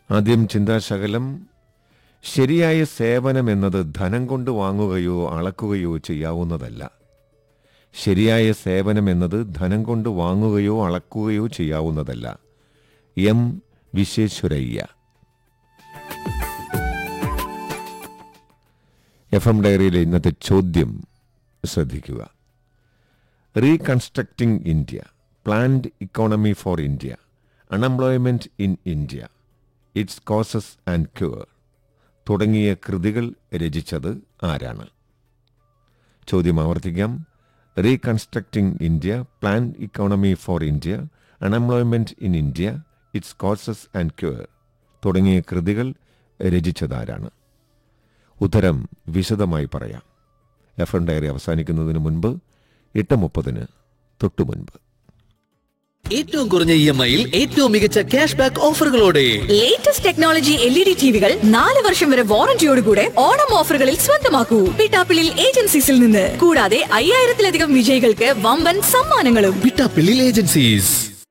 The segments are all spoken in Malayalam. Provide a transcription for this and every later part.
ആദ്യം ചിന്താശകലം ശരിയായ സേവനം എന്നത് ധനം കൊണ്ട് വാങ്ങുകയോ അളക്കുകയോ ചെയ്യാവുന്നതല്ല ശരിയായ സേവനം എന്നത് ധനം കൊണ്ട് വാങ്ങുകയോ അളക്കുകയോ ചെയ്യാവുന്നതല്ല എം വിശ്വേശ്വരയ്യ എഫ് എം ഡയറിയിലെ ഇന്നത്തെ ചോദ്യം ശ്രദ്ധിക്കുക reconstructing India planned economy for India unemployment in India its causes and cure തുടങ്ങിയ കൃതികൾ രചിച്ചത് ആരാണ് ചോദ്യം ആവർത്തിക്കാം reconstructing India planned economy for India unemployment in India its causes and cure തുടങ്ങിയ കൃതികൾ രചിച്ചതാരാണ് ഉത്തരം വിശദമായി പറയാം എഫ് എൻ ഡയറി അവസാനിക്കുന്നതിന് മുൻപ് എട്ട് മുപ്പതിന് തൊട്ടു മുൻപ് ഏറ്റവും കുറഞ്ഞ ഇ എം ഐയിൽ ഏറ്റവും മികച്ച ക്യാഷ് ബാക്ക് ഓഫറുകളോടെ latest technology L E D ടിവികൾ നാല് വർഷം വരെ വാറന്റിയോടുകൂടെ ഓണം ഓഫറുകളിൽ സ്വന്തമാക്കൂ പിട്ടാപ്പിളിൽ ഏജൻസീസിൽ നിന്ന് കൂടാതെ അയ്യായിരത്തിലധികം വിജയികൾക്ക് വമ്പൻ സമ്മാനങ്ങളും പിട്ടാപ്പിള്ളിൽ ഏജൻസീസ്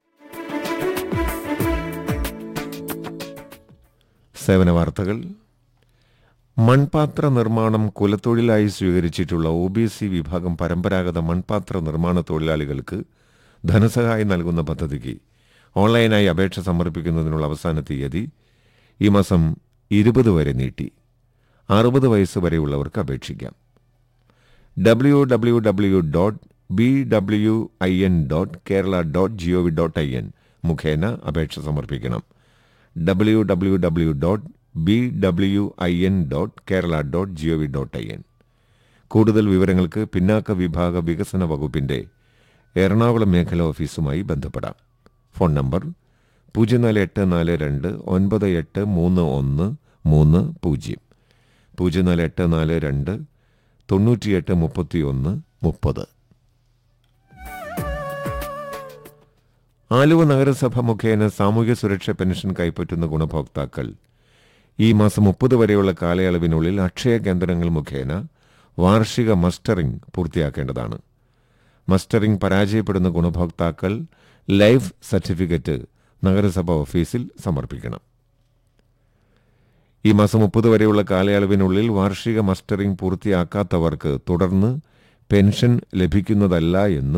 സേവന വാർത്തകൾ മൺപാത്ര നിർമ്മാണം കുലത്തൊഴിലായി സ്വീകരിച്ചിട്ടുള്ള ഒ ബി സി വിഭാഗം പരമ്പരാഗത മൺപാത്ര നിർമ്മാണ തൊഴിലാളികൾക്ക് ധനസഹായം നൽകുന്ന പദ്ധതിക്ക് ഓൺലൈനായി അപേക്ഷ സമർപ്പിക്കുന്നതിനുള്ള അവസാന തീയതി ഈ മാസം ഇരുപത് വരെ നീട്ടി അറുപത് വയസ്സ് വരെയുള്ളവർക്ക് അപേക്ഷിക്കാം W W W dot B W I N dot Kerala dot G O V dot I N മുഖേന അപേക്ഷ സമർപ്പിക്കണം W W W dot B W I N dot Kerala dot G O V dot I N കൂടുതൽ വിവരങ്ങൾക്ക് പിന്നാക്ക വിഭാഗ വികസന വകുപ്പിന്റെ എറണാകുളം മേഖല ഓഫീസുമായി ബന്ധപ്പെടാം ഫോൺ നമ്പർ പൂജ്യം നാല് എട്ട് നാല് രണ്ട് ഒൻപത് എട്ട് മൂന്ന് ഒന്ന് മൂന്ന് പൂജ്യം പൂജ്യം നാല് എട്ട് നാല് രണ്ട് തൊണ്ണൂറ്റിയെട്ട് മുപ്പത്തി ഒന്ന് മുപ്പത് ആലുവ നഗരസഭ മുഖേന സാമൂഹ്യ സുരക്ഷ പെൻഷൻ കൈപ്പറ്റുന്ന ഗുണഭോക്താക്കൾ ഈ മാസം മുപ്പത് വരെയുള്ള കാലയളവിനുള്ളിൽ അക്ഷയ കേന്ദ്രങ്ങൾ മുഖേന വാർഷിക മസ്റ്ററിംഗ് പൂർത്തിയാക്കേണ്ടതാണ് മസ്റ്ററിംഗ് പരാജയപ്പെടുന്ന ഗുണഭോക്താക്കൾ ലൈഫ് സർട്ടിഫിക്കറ്റ് നഗരസഭ ഓഫീസിൽ സമർപ്പിക്കണം ഈ മാസം മുപ്പത് വരെയുള്ള കാലയളവിനുള്ളിൽ വാർഷിക മസ്റ്ററിംഗ് പൂർത്തിയാക്കാത്തവർക്ക് തുടർന്ന് പെൻഷൻ ലഭിക്കുന്നതല്ല എന്ന്